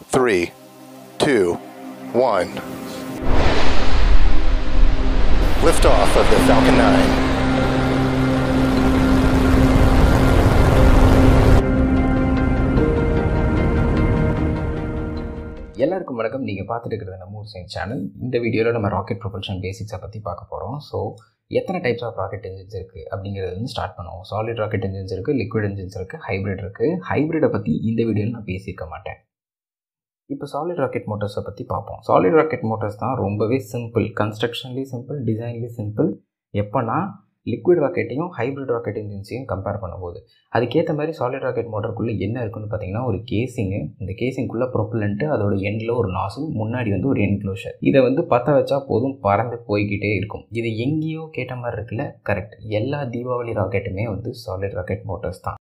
three, two, one. Liftoff of the Falcon 9. எல்லாருக்கும் வணக்கம் நீங்கள் பார்த்துட்டு இருக்கிறது நம்ம ஊர் சயின்ஸ் சேனல் இந்த வீடியோவில் நம்ம ராக்கெட் ப்ரொபல்ஷன் பேசிக்ஸை பற்றி பார்க்க போகிறோம் ஸோ எத்தனை டைப்ஸ் ஆஃப் ராக்கெட் இன்ஜின்ஸ் இருக்குது அப்படிங்கிறது வந்து ஸ்டார்ட் பண்ணுவோம் சாலிட் ராக்கெட் இன்ஜின்ஸ் இருக்குது லிக்விட் இன்ஜின்ஸ் இருக்குது ஹைப்ரிட் இருக்குது ஹைப்ரிடை பற்றி இந்த வீடியோவில் நான் பேசியிருக்க மாட்டேன் இப்போ சாலிட் ராக்கெட் மோட்டர்ஸை பற்றி பார்ப்போம் சாலிட் ராக்கெட் மோட்டர்ஸ் தான் ரொம்பவே சிம்பிள் கன்ஸ்ட்ரக்ஷன்லேயும் சிம்பிள் டிசைன்லேயும் சிம்பிள் எப்போனா லிக்விட் ராக்கெட்டையும் ஹைப்ரிட் ராக்கெட் இன்ஜின்ஸையும் கம்பேர் பண்ணும்போது அதுக்கேற்ற மாதிரி சாலிட் ராக்கெட் மோட்டருக்குள்ளே என்ன இருக்குன்னு பார்த்தீங்கன்னா ஒரு கேசிங்கு இந்த கேசிங்குள்ளே ப்ரொப்பலண்ட்டு அதோட எண்டில் ஒரு நாசில் முன்னாடி வந்து ஒரு என்க்ளோஷர் இதை வந்து பற்ற வச்சா போதும் பறந்து போய்கிட்டே இருக்கும் இது எங்கேயோ கேட்ட மாதிரி இருக்குல்ல கரெக்ட் எல்லா தீபாவளி ராக்கெட்டுமே வந்து சாலிட் ராக்கெட் மோட்டர்ஸ் தான்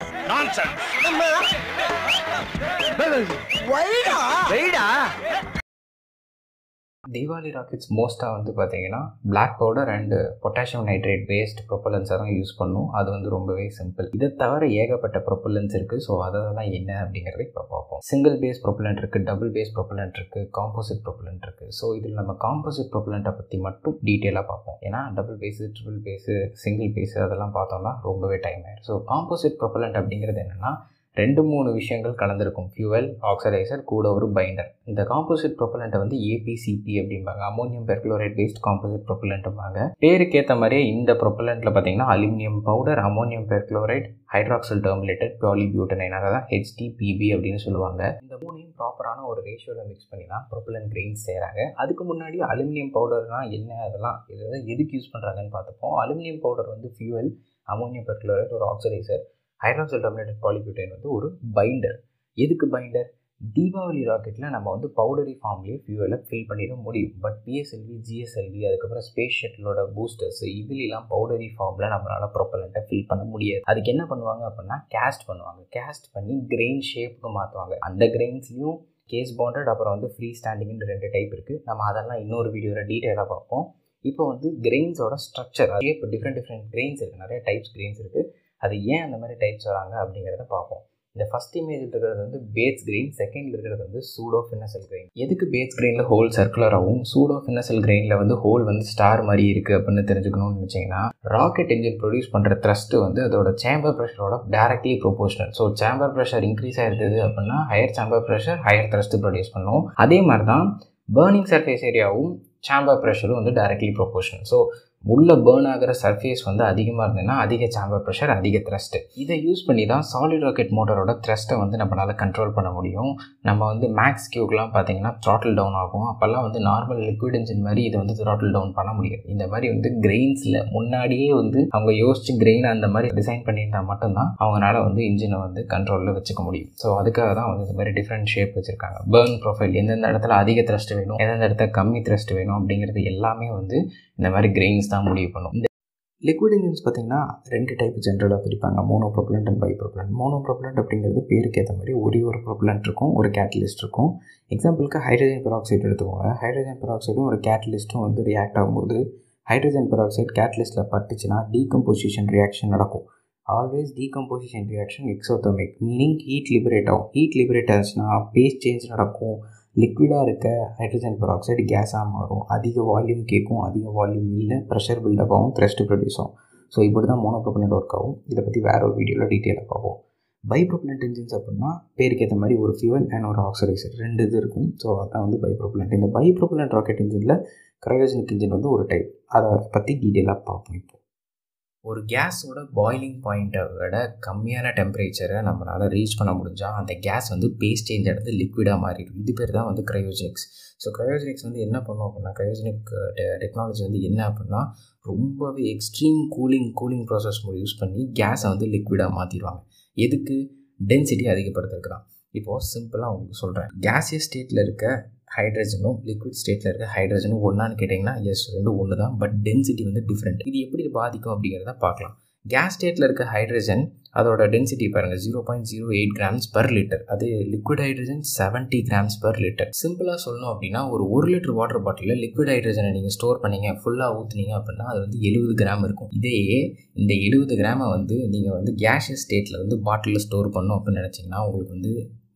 தீபாவளி ராக்கெட்ஸ் மோஸ்ட்டாக வந்து பார்த்தீங்கன்னா black powder and potassium nitrate based ப்ரொப்பலன்ஸை தான் யூஸ் பண்ணும் அது வந்து ரொம்பவே சிம்பிள் இதை தவிர ஏகப்பட்ட ப்ரொப்பலன்ஸ் இருக்குது ஸோ அதெல்லாம் என்ன அப்படிங்கிறத இப்போ பார்ப்போம் சிங்கிள் பேஸ் ப்ரொப்பலண்ட் இருக்குது டபுள் பேஸ் ப்ரொப்பலண்ட் இருக்குது காம்போசிட் ப்ரொப்பலண்ட் இருக்குது ஸோ இதில் நம்ம காம்போசிட் ப்ரொப்பலண்ட்டை பற்றி மட்டும் டீட்டெயிலாக பார்ப்போம் ஏன்னா double base triple base single base அதெல்லாம் பார்த்தோம்னா ரொம்பவே டைம் ஆயிடும் ஸோ காம்போசிட் ப்ரொப்பலண்ட் அப்படிங்கிறது என்னென்னா ரெண்டு மூணு விஷயங்கள் கலந்துருக்கும் ஃபியூவல் ஆக்சடைசர் கூட ஒரு பைண்டர் இந்த காம்போசிட் ப்ரொப்பலண்ட்டை வந்து ஏபிசிபி அப்படிம்பாங்க அமோனியம் பெர்குளோரைட் பேஸ்ட் காம்போசிட் ப்ரொப்பலண்ட்டும்பாங்க பேருக்கேற்ற மாதிரியே இந்த ப்ரொப்பலண்ட்டில் பார்த்தீங்கன்னா aluminium powder ammonium perchlorate hydroxyl terminated polybutadiene அதை தான் ஹெச்டிபிபி அப்படின்னு சொல்லுவாங்க இந்த மூணையும் ப்ராப்பரான ஒரு ரேஷியோவில் மிக்ஸ் பண்ணி தான் ப்ரொப்பலன் கிரெயின்ஸ் செய்கிறாங்க அதுக்கு முன்னாடி அலுமினியம் பவுடர்னால் என்ன அதெல்லாம் இதை எதுக்கு யூஸ் பண்ணுறாங்கன்னு பார்த்துப்போம் அலுமினியம் பவுடர் வந்து ஃபியூவல் அமோனியம் பெர்குளோரைட் ஒரு ஆக்சடைசர் ஹைட்ராக்சல் டெர்மினேட்டட் பாலிபியூட்டைன் வந்து ஒரு பைண்டர் எதுக்கு பைண்டர் தீபாவளி ராக்கெட்டில் நம்ம வந்து பவுடரி ஃபார்ம்லேயே ஃபியூவலை ஃபில் பண்ணிட முடியும் பட் பிஎஸ்எல்வி ஜிஎஸ்எல்வி அதுக்கப்புறம் ஸ்பேஸ் ஷட்டிலோட பூஸ்டர்ஸ் இதுலாம் பவுடரி ஃபார்மில் நம்மளால் ப்ரொப்பலண்ட்டை ஃபில் பண்ண முடியாது அதுக்கு என்ன பண்ணுவாங்க அப்படின்னா கேஸ்ட் பண்ணுவாங்க கேஸ்ட் பண்ணி கிரெயின் ஷேப்புக்கு மாற்றுவாங்க அந்த கிரெயின்ஸ்லையும் கேஸ் பாண்டட் அப்புறம் வந்து ஃப்ரீ ஸ்டாண்டிங்னு ரெண்டு டைப் இருக்குது நம்ம அதெல்லாம் இன்னொரு வீடியோவில் டீட்டெயிலாக பார்ப்போம் இப்போ வந்து கிரெயின்ஸோட structure shape different different grains இருக்குது நிறைய டைப்ஸ் கிரெயின்ஸ் இருக்குது அது ஏன் அந்த மாதிரி டைப்ஸ் வராங்க அப்படிங்கிறத பார்ப்போம் இந்த ஃபஸ்ட் இமேஜ் இருக்கிறது வந்து பேட்ஸ் கிரெயின் செகண்ட் இருக்கிறது வந்து சூடோ ஃபினசல் கிரெயின் எதுக்கு பேட்ஸ் கிரெயினில் ஹோல் சர்க்குலராகவும் சூடோ ஃபினசல் கிரெயினில் வந்து ஹோல் வந்து ஸ்டார் மாதிரி இருக்குது அப்படின்னு தெரிஞ்சுக்கணும்னு நினச்சிங்கன்னா ராக்கெட் இன்ஜின் ப்ரொடியூஸ் பண்ணுற த்ரஸ்ட்டு வந்து அதோட சேம்பர் ப்ரெஷரோட directly proportional so chamber pressure increase ஆகிருந்தது அப்படின்னா higher chamber pressure higher thrust produce பண்ணும் அதே மாதிரி தான் பேர்னிங் சர்ஃபேஸ் ஏரியாவும் சேம்பர் ப்ரெஷரும் வந்து டைரக்ட்லி ப்ரொபோஷனல் ஸோ உள்ள பேர்ன் ஆகிற சர்ஃபேஸ் வந்து அதிகமாக இருந்ததுன்னா அதிக சேம்பர் ப்ரெஷர் அதிக த்ரஸ்ட்டு இதை யூஸ் பண்ணி தான் சாலிட் ராக்கெட் மோட்டரோட த்ரஸ்ட்டை வந்து நம்மளால் கண்ட்ரோல் பண்ண முடியும் நம்ம வந்து மேக்ஸ் கியூக்லாம் பார்த்தீங்கன்னா த்ராட்டில் டவுன் ஆகும் அப்போல்லாம் வந்து நார்மல் லிக்விட் இன்ஜின் மாதிரி இதை வந்து த்ராட்டில் டவுன் பண்ண முடியாது இந்த மாதிரி வந்து கிரெயின்ஸில் முன்னாடியே வந்து அவங்க யோசிச்சு கிரெயின் அந்த மாதிரி டிசைன் பண்ணியிருந்தா மட்டும்தான் அவங்களால வந்து இன்ஜினை வந்து கண்ட்ரோலில் வச்சுக்க முடியும் ஸோ அதுக்காக தான் வந்து இந்த மாதிரி டிஃப்ரெண்ட் ஷேப் வச்சுருக்காங்க பேர்ன் ப்ரொஃபைல் எந்தெந்த இடத்துல அதிக த்ரஸ்ட் வேணும் எந்தெந்த இடத்துல கம்மி த்ரஸ்ட் வேணும் அப்படிங்கிறது எல்லாமே வந்து இந்த மாதிரி கிரெயின்ஸ் தான் முடிவு பண்ணும் இந்த லிக்விட் இன்ஜின்ஸ் பார்த்திங்கன்னா ரெண்டு டைப் ஜென்ரலாக பிரிப்பாங்க monopropellant and bipropellant monopropellant அப்படிங்கிறது பேருக்கு ஏற்ற மாதிரி ஒரே ஒரு ப்ரொப்ளண்ட் இருக்கும் ஒரு கேட்டலிஸ்ட் இருக்கும் எக்ஸாம்பிளுக்கு ஹைட்ரஜன் பெராக்சைடு எடுத்துக்கோங்க ஹைட்ரஜன் பெராக்சைடும் ஒரு கேட்டலிஸ்ட்டும் வந்து ரியாக்ட் ஆகும்போது ஹைட்ரஜன் பெராக்சைடு கேட்டலிஸ்ட்டில் பட்டுச்சுன்னா டீகம்போசிஷன் ரியாக்ஷன் நடக்கும் always decomposition reaction exothermic meaning heat liberate ஆகும் ஹீட் லிபரேட் ஆச்சுன்னா பேஸ் சேஞ்ச் நடக்கும் லிக்விடாக இருக்க ஹைட்ரஜன் பெராக்சைடு கேஸாக மாறும் அதிக வால்யூம் கேட்கும் அதிக வால்யூம் இல்லை ப்ரெஷர் பில்டப் ஆகும் த்ரெஸ்ட் ப்ரொடியூஸ் ஆகும் ஸோ இப்படி தான் மோனோப்ரோபனட் ஒர்க் ஆகும் இதை பற்றி வேற ஒரு வீடியோவில் டீட்டெயிலாக பார்ப்போம் பைப்ரோபனட் இன்ஜின்ஸ் அப்படின்னா பேருக்கு ஏற்ற மாதிரி ஒரு ஃபியூவல் அண்ட் ஒரு ஆக்சடைசர் ரெண்டு இது இருக்கும் ஸோ அதான் வந்து பைப்ரோபனட் இந்த பைப்ரோபனட் ராக்கெட் இன்ஜினில் க்ரையோஜனிக் இன்ஜின் வந்து ஒரு டைப் அதை பற்றி டீட்டெயிலாக பார்ப்போம் இப்போ ஒரு கேஸோட பாய்லிங் பாயிண்ட்டை விட கம்மியான டெம்பரேச்சரை நம்மளால் ரீச் பண்ண முடிஞ்சால் அந்த கேஸ் வந்து பேஸ்ட் சேஞ்ச் எடுத்து லிக்விடாக மாறிடும் இது பேர் தான் வந்து க்ரையோஜெனிக்ஸ் ஸோ க்ரையோஜெனிக்ஸ் வந்து என்ன பண்ணும் அப்படின்னா க்ரையோஜெனிக் டெக்னாலஜி வந்து என்ன அப்படின்னா ரொம்பவே extreme cooling cooling process use பண்ணி கேஸை வந்து லிக்விடாக மாற்றிடுவாங்க எதுக்கு டென்சிட்டி அதிகப்படுத்துறதுக்கு தான் இப்போது சிம்பிளாக உங்களுக்கு சொல்கிறேன் கேஸியஸ் ஸ்டேட்டில் இருக்க ஹைட்ரஜனும் லிக்விட் ஸ்டேட்டில் இருக்க ஹைட்ரஜனும் ஒன்றான்னு கேட்டிங்கன்னா எஸ் ரெண்டும் ஒன்று தான் பட் டென்சிட்டி வந்து டிஃப்ரெண்ட் இது எப்படி பாதிக்கும் அப்படிங்கிறத பார்க்கலாம் கேஸ் ஸ்டேட்டில் இருக்க ஹைட்ரஜன் அதோட டென்சிட்டி பாருங்கள் zero point zero eight grams per litre அது liquid hydrogen seventy grams per litre சிம்பிளாக சொல்லணும் அப்படின்னா ஒரு ஒரு லிட்டர் வாட்டர் பாட்டிலில் லிக்விட் ஹைட்ரஜனை நீங்கள் ஸ்டோர் பண்ணீங்க ஃபுல்லாக ஊற்றுனீங்க அப்படின்னா அது வந்து எழுபது கிராம் இருக்கும் இதே இந்த எழுபது கிராமை வந்து நீங்கள் வந்து கேஷியஸ் ஸ்டேட்டில் வந்து பாட்டிலில் ஸ்டோர் பண்ணணும் அப்படின்னு நினச்சிங்கன்னா உங்களுக்கு வந்து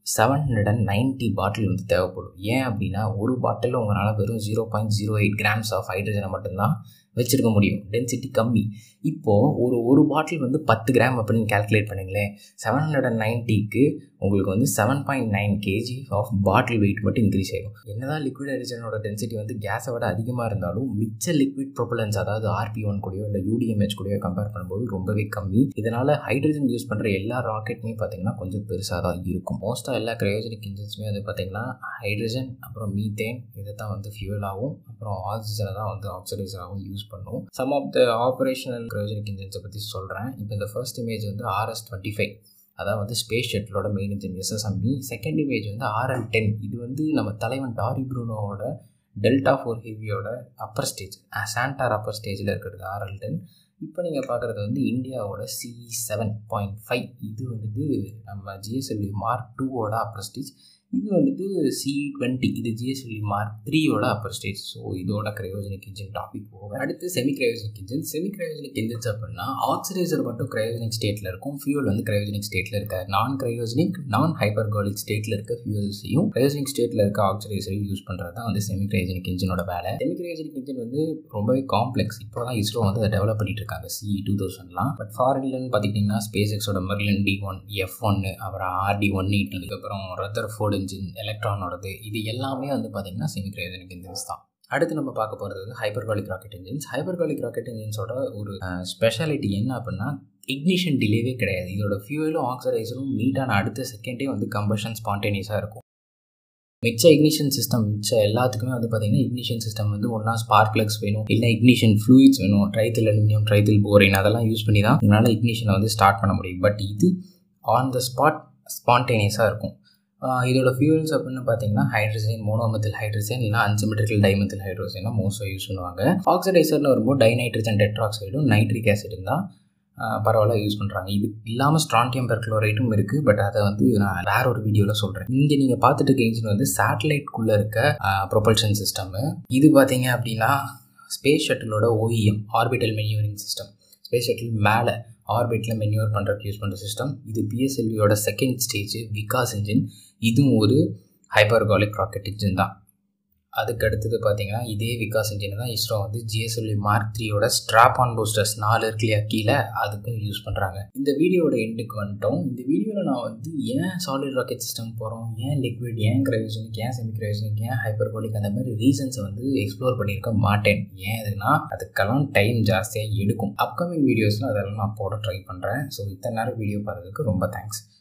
seven hundred and ninety bottle வந்து தேவைப்படும் ஏன் அப்படின்னா ஒரு பாட்டில் உங்களால் வெறும் zero point zero eight grams of ஹைட்ரஜனை மட்டும்தான் வச்சுருக்க முடியும் டென்சிட்டி கம்மி இப்போது ஒரு ஒரு பாட்டில் வந்து பத்து கிராம் அப்படின்னு கேல்குலேட் பண்ணுங்களேன் செவன் ஹண்ட்ரட் அண்ட் நைன்ட்டிக்கு உங்களுக்கு வந்து seven point nine KG of bottle weight மட்டும் இன்க்ரீஸ் ஆகும் என்னதான் லிக்விட் ஹைட்ரஜனோட டென்சிட்டி வந்து கேஸை விட அதிகமாக இருந்தாலும் மிச்ச லிக்விட் ப்ரொப்பலன்ஸ் அதாவது ஆர்பி ஒன் கூடயோ இல்லை யூடிஎம்ஹெச் கூடயோ கம்பேர் பண்ணும்போது ரொம்பவே கம்மி இதனால் ஹைட்ரஜன் யூஸ் பண்ணுற எல்லா ராக்கெட்டுமே பார்த்தீங்கன்னா கொஞ்சம் பெருசாக தான் இருக்கும் மோஸ்ட்டாக எல்லா கிரையோஜனிக் இன்ஜின்ஸுமே வந்து பார்த்திங்கன்னா ஹைட்ரஜன் அப்புறம் மீத்தேன் இதை தான் வந்து ஃபியூவலாகவும் அப்புறம் ஆக்சிஜனை தான் வந்து ஆக்சிடைசராகவும் யூஸ் பண்ணும் some of the operational cryogenic இன்ஜின்ஸை பற்றி சொல்கிறேன் இப்போ இந்த ஃபர்ஸ்ட் இமேஜ் வந்து ஆர்எஸ் டுவெண்ட்டி ஃபைவ் அதான் வந்து ஸ்பேஸ் ஷட்டிலோட main engine SSME second image வந்து ஆர்எல் டென் இது வந்து நம்ம தலைவன் டாரி ப்ரூனோவோட டெல்டா ஃபோர் ஹெவியோட அப்பர் ஸ்டேஜ் சாண்டார் அப்பர் ஸ்டேஜில் இருக்கிறது ஆர்எல் டென் இப்போ நீங்கள் பார்க்குறது வந்து இந்தியாவோட சி செவன் பாயிண்ட் ஃபைவ் இது வந்துட்டு நம்ம ஜிஎஸ்எல்வி மார்க் டூவோட அப்பர் ஸ்டேஜ் இது வந்துட்டு சி டுவெண்ட்டி இது ஜிஎஸ்எல்வி மார்க் த்ரீயோட அப்பர் ஸ்டேஜ் ஸோ இதோட கிரையோஜனிக் இன்ஜின் டாபிக் போக அடுத்து semi cryogenic engine semi cryogenic engines அப்படின்னா ஆக்சிடைசர் மட்டும் கிரையோஜனிக் ஸ்டேட்டில் இருக்கும் ஃபியூல் வந்து கிரையோஜனிக் ஸ்டேட்டில் இருக்க நான் கிரையோஜனிக் நான் ஹைப்பர்காலிக் ஸ்டேட்டில் இருக்க ஃபியூல்ஸையும் கிரையோஜனிக் ஸ்டேட்டில் இருக்க ஆக்சிடைசரையும் யூஸ் பண்ணுறது தான் வந்து செமி கிரையோஜனிக் இன்ஜினோட வேலை செமி கிரையோஜனிக் இன்ஜின் வந்து ரொம்பவே காம்ப்ளெக்ஸ் இப்போ தான் இஸ்ரோ வந்து அதை டெவலப் பண்ணிட்டு இருக்காங்க சி டூ தௌசண்ட்லாம் பட் ஃபாரின்லன்னு பார்த்துக்கிட்டிங்கன்னா ஸ்பேஸ் எக்ஸோட மெர்லின் டி ஒன் எஃப் ஒன்று அப்புறம் ஆர்டி ஒன் எயிட்டி அதுக்கப்புறம் ரதர் ஃபோர்டு இன்ஜின் எலக்ட்ரானோடது இது எல்லாமே வந்து பார்த்திங்கன்னா செமி கிரையோஜனிக் இன்ஜின்ஸ் தான் அடுத்து நம்ம பார்க்க போகிறது வந்து hypergolic rocket engines hypergolic rocket இன்ஜின்ஸோட ஒரு ஸ்பெஷாலிட்டி என்ன அப்படின்னா இக்னிஷன் டிலேவே கிடையாது இதோட ஃபியூவலும் ஆக்சிடைசரும் மீட் ஆன அடுத்த செகண்டே வந்து கம்பஷன் ஸ்பான்டேனியஸாக இருக்கும் மிச்ச இக்னிஷன் சிஸ்டம் மிச்ச எல்லாத்துக்குமே வந்து பார்த்தீங்கன்னா இக்னிஷன் சிஸ்டம் வந்து ஒன்றா ஸ்பார்க் ப்ளக்ஸ் வேணும் இல்லை இக்னிஷன் ஃப்ளூயிட்ஸ் வேணும் ட்ரைத்தில் அலுமினியம் ட்ரைத்தில் போரின் அதெல்லாம் யூஸ் பண்ணி தான் உங்களால் இக்னிஷனை வந்து ஸ்டார்ட் பண்ண முடியும் பட் இது ஆன் த ஸ்பாட் ஸ்பான்டேனியஸாக இருக்கும் இதோட ஃபியூல்ஸ் அப்படின்னு பார்த்தீங்கன்னா ஹைட்ரஜன் மோனோமெத்தில் ஹைட்ரஜன் இல்லைனா அன்சிமெட்ரிக்கல் டைமெத்தில் ஹைட்ரோஜன் மோஸ்ட்டாக யூஸ் பண்ணுவாங்க ஆக்சிடைசர்னு வரும்போது டைநைட்ரஜன் டெட்ராக்சைடும் நைட்ரிக் ஆசிடும் தான் பரவாயில்ல யூஸ் பண்ணுறாங்க இது இல்லாமல் ஸ்ட்ரான்டியம் பெர்க்ளோரைட்டும் இருக்குது பட் அதை வந்து நான் வேற ஒரு வீடியோவில் சொல்கிறேன் இங்கே நீங்கள் பார்த்துட்டு இருக்க இன்ஜின் வந்து சேட்டலைட்குள்ளே இருக்க ப்ரொபல்ஷன் சிஸ்டம்மு இது பார்த்தீங்க அப்படின்னா ஸ்பேஸ் ஷட்டிலோட OEM orbital manoeuvring system space shuttle மேலே ஆர்பிட்டில் மென்யூர் பண்ணுறதுக்கு யூஸ் பண்ணுற சிஸ்டம் இது பிஎஸ்எல்வியோட செகண்ட் ஸ்டேஜ் விகாஸ் இன்ஜின் இதுவும் ஒரு ஹைப்பர்காலிக் ராக்கெட் இன்ஜின் தான் அதுக்கு அடுத்தது பார்த்தீங்கன்னா இதே விகாஸ் இன்ஜின் தான் இஸ்ரோ வந்து ஜிஎஸ்எல்வி மார்க் த்ரீயோட ஸ்ட்ராப் ஆன் பூஸ்டர்ஸ் நாலு இருக்கு இல்லையா கீழே அதுக்கும் யூஸ் பண்ணுறாங்க இந்த வீடியோட எண்டுக்கு வந்துட்டோம் இந்த வீடியோவில் நான் வந்து ஏன் சாலிட் ராக்கெட் சிஸ்டம் போகிறோம் ஏன் லிக்விட் ஏன் கிரையோஜனிக் ஏன் செமி கிரையோஜனிக் ஏன் ஹைப்பர்கோலிக் அந்த மாதிரி ரீசன்ஸை வந்து எக்ஸ்ப்ளோர் பண்ணியிருக்க மாட்டேன் ஏன் அதுனா அதுக்கெல்லாம் டைம் ஜாஸ்தியாக எடுக்கும் அப்கமிங் வீடியோஸில் அதெல்லாம் நான் போட ட்ரை பண்ணுறேன் ஸோ இத்தனை நேரம் வீடியோ பார்த்ததுக்கு ரொம்ப தேங்க்ஸ்